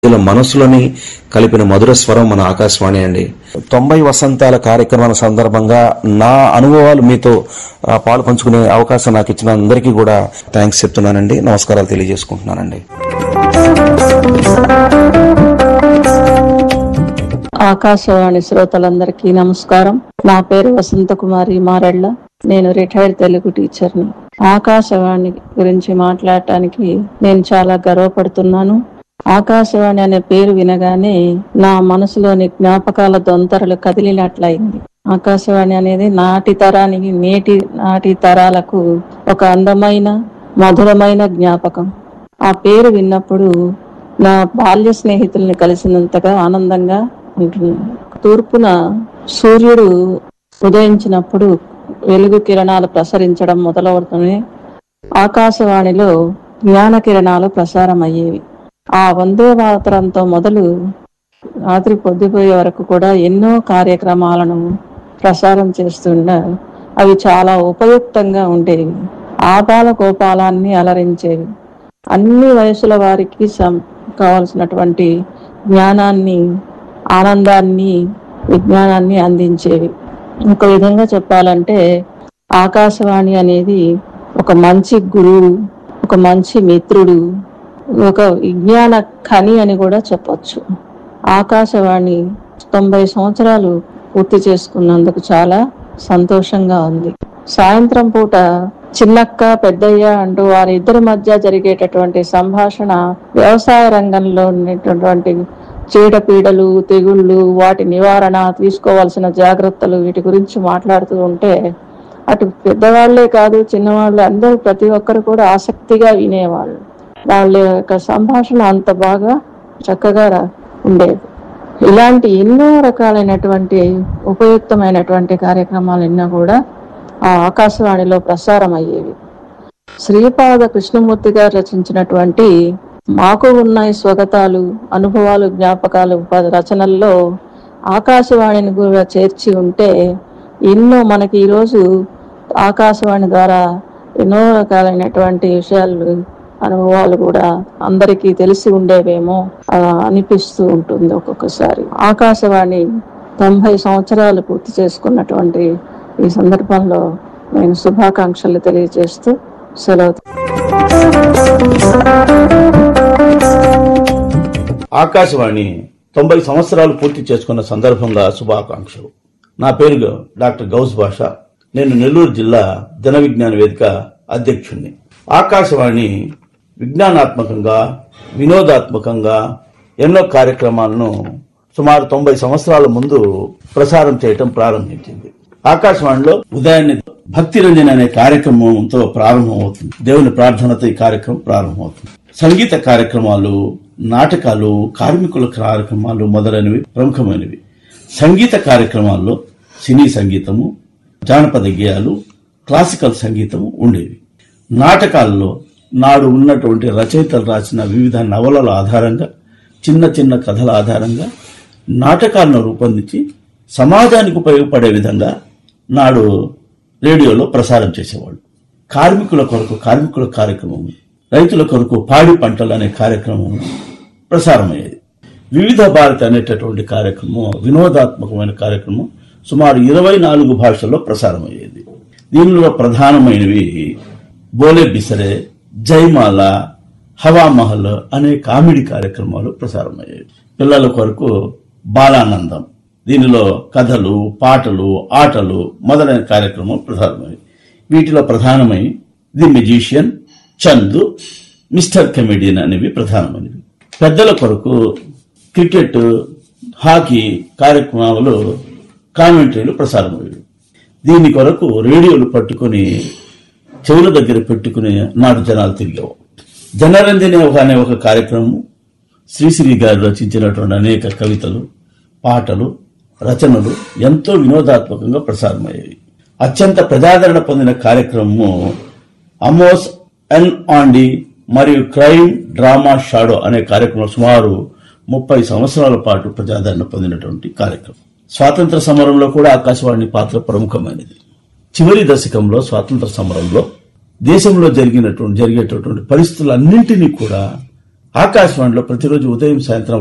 ప్రజల మనసులని కలిపిన మధుర స్వరం మన ఆకాశవాణి అండి తొంభై వసంతాల కార్యక్రమాల సందర్భంగా నా అనుభవాలు మీతో ఆ, పాలు పంచుకునే అవకాశం నాకు ఇచ్చిన అందరికీ కూడా థ్యాంక్స్ చెప్తున్నానండి నమస్కారాలు తెలియజేసుకుంటున్నానండి ఆకాశవాణి శ్రోతలందరికీ నమస్కారం నా పేరు వసంత కుమారి మారెళ్ళ నేను రిటైర్డ్ తెలుగు టీచర్ని ఆకాశవాణి గురించి మాట్లాడటానికి నేను చాలా గర్వపడుతున్నాను ఆకాశవాణి అనే పేరు వినగానే నా మనసులోని జ్ఞాపకాల దొంతరలు కదిలినట్లయింది ఆకాశవాణి అనేది నాటి తరానికి నేటి నాటి తరాలకు ఒక అందమైన మధురమైన జ్ఞాపకం ఆ పేరు విన్నప్పుడు నా బాల్య స్నేహితుల్ని కలిసినంతగా ఆనందంగా ఉంటున్నాను తూర్పున సూర్యుడు ఉదయించినప్పుడు వెలుగు కిరణాలు ప్రసరించడం మొదలవుతూనే ఆకాశవాణిలో జ్ఞాన కిరణాలు ప్రసారం అయ్యేవి ఆ వందే మాతరంతో మొదలు రాత్రి పొద్దుపోయే వరకు కూడా ఎన్నో కార్యక్రమాలను ప్రసారం చేస్తుండ అవి చాలా ఉపయుక్తంగా ఉండేవి ఆపాల గోపాలాన్ని అలరించేవి అన్ని వయసుల వారికి సం- కావలసినటువంటి జ్ఞానాన్ని ఆనందాన్ని విజ్ఞానాన్ని అందించేవి ఒక విధంగా చెప్పాలంటే ఆకాశవాణి అనేది ఒక మంచి గురువు ఒక మంచి మిత్రుడు ఒక విజ్ఞాన ఖని అని కూడా చెప్పొచ్చు ఆకాశవాణి తొంభై సంవత్సరాలు పూర్తి చేసుకున్నందుకు చాలా సంతోషంగా ఉంది సాయంత్రం పూట చిన్నక్క పెద్దయ్య అంటూ వారి ఇద్దరి మధ్య జరిగేటటువంటి సంభాషణ వ్యవసాయ రంగంలో ఉన్నటువంటి చీడపీడలు తెగుళ్ళు వాటి నివారణ తీసుకోవాల్సిన జాగ్రత్తలు వీటి గురించి మాట్లాడుతూ ఉంటే అటు పెద్దవాళ్లే కాదు చిన్నవాళ్ళు అందరూ ప్రతి ఒక్కరు కూడా ఆసక్తిగా వినేవాళ్ళు వాళ్ళ యొక్క సంభాషణ అంత బాగా చక్కగా రా- ఉండేది ఇలాంటి ఎన్నో రకాలైనటువంటి ఉపయుక్తమైనటువంటి కార్యక్రమాలు ఎన్నో కూడా ఆ ఆకాశవాణిలో ప్రసారం అయ్యేవి శ్రీపాద కృష్ణమూర్తి గారు రచించినటువంటి మాకు ఉన్నాయి స్వగతాలు అనుభవాలు జ్ఞాపకాలు పద రచనల్లో ఆకాశవాణిని కూడా చేర్చి ఉంటే ఎన్నో మనకి ఈరోజు ఆకాశవాణి ద్వారా ఎన్నో రకాలైనటువంటి విషయాలు అనుభవాలు కూడా అందరికీ తెలిసి ఉండేవేమో ఆ, అనిపిస్తూ ఉంటుంది ఒక్కొక్కసారి ఆకాశవాణి తొంభై సంవత్సరాలు పూర్తి చేసుకున్నటువంటి ఈ సందర్భంలో నేను శుభాకాంక్షలు తెలియజేస్తూ సెలవు ఆకాశవాణి తొంభై సంవత్సరాలు పూర్తి చేసుకున్న సందర్భంగా శుభాకాంక్షలు నా పేరు డాక్టర్ గౌస్ భాష నేను నెల్లూరు జిల్లా జన విజ్ఞాన వేదిక అధ్యక్షుణ్ణి ఆకాశవాణి విజ్ఞానాత్మకంగా వినోదాత్మకంగా ఎన్నో కార్యక్రమాలను సుమారు తొంభై సంవత్సరాల ముందు ప్రసారం చేయటం ప్రారంభించింది ఆకాశవాణిలో ఉదయాన్నే భక్తి రంజన్ అనే కార్యక్రమంతో ప్రారంభమవుతుంది దేవుని ప్రార్థనతో ఈ కార్యక్రమం ప్రారంభమవుతుంది సంగీత కార్యక్రమాలు నాటకాలు కార్మికుల కార్యక్రమాలు మొదలైనవి ప్రముఖమైనవి సంగీత కార్యక్రమాల్లో సినీ సంగీతము జానపద గేయాలు క్లాసికల్ సంగీతము ఉండేవి నాటకాల్లో నాడు ఉన్నటువంటి రచయితలు రాసిన వివిధ నవలల ఆధారంగా చిన్న చిన్న కథల ఆధారంగా నాటకాలను రూపొందించి సమాజానికి ఉపయోగపడే విధంగా నాడు రేడియోలో ప్రసారం చేసేవాళ్ళు కార్మికుల కొరకు కార్మికుల కార్యక్రమం రైతుల కొరకు పాడి పంటలు అనే కార్యక్రమం ప్రసారమయ్యేది వివిధ భారతి అనేటటువంటి కార్యక్రమం వినోదాత్మకమైన కార్యక్రమం సుమారు ఇరవై నాలుగు భాషల్లో ప్రసారమయ్యేది దీనిలో ప్రధానమైనవి బోలే బిసరే జైమాల హవామహల్ అనే కామెడీ కార్యక్రమాలు ప్రసారమయ్యాయి పిల్లల కొరకు బాలానందం దీనిలో కథలు పాటలు ఆటలు మొదలైన కార్యక్రమం ప్రసారమయ్యాయి వీటిలో ప్రధానమై the magician Chandu mister comedian అనేవి ప్రధానమైనవి పెద్దల కొరకు క్రికెట్ హాకీ కార్యక్రమాలు కామెంటరీలు ప్రసారమయ్యాయి దీని కొరకు రేడియోలు పట్టుకొని చెవుల దగ్గర పెట్టుకుని నాడు జనాలు తిరిగేవారు జనరంజని ఒక అనే ఒక కార్యక్రమం శ్రీశ్రీ గారు రచించినటువంటి అనేక కవితలు పాటలు రచనలు ఎంతో వినోదాత్మకంగా ప్రసారమయ్యాయి అత్యంత ప్రజాదరణ పొందిన కార్యక్రమము అమోస్ ఎన్ ఆండి మరియు క్రైమ్ డ్రామా షాడో అనే కార్యక్రమం సుమారు ముప్పై సంవత్సరాల పాటు ప్రజాదరణ పొందినటువంటి కార్యక్రమం స్వాతంత్ర సమరంలో కూడా ఆకాశవాణి పాత్ర ప్రముఖమైనది చివరి దశకంలో స్వాతంత్ర సమరంలో దేశంలో జరిగినటువంటి జరిగేటటువంటి పరిస్థితులన్నింటినీ కూడా ఆకాశవాణిలో ప్రతిరోజు ఉదయం సాయంత్రం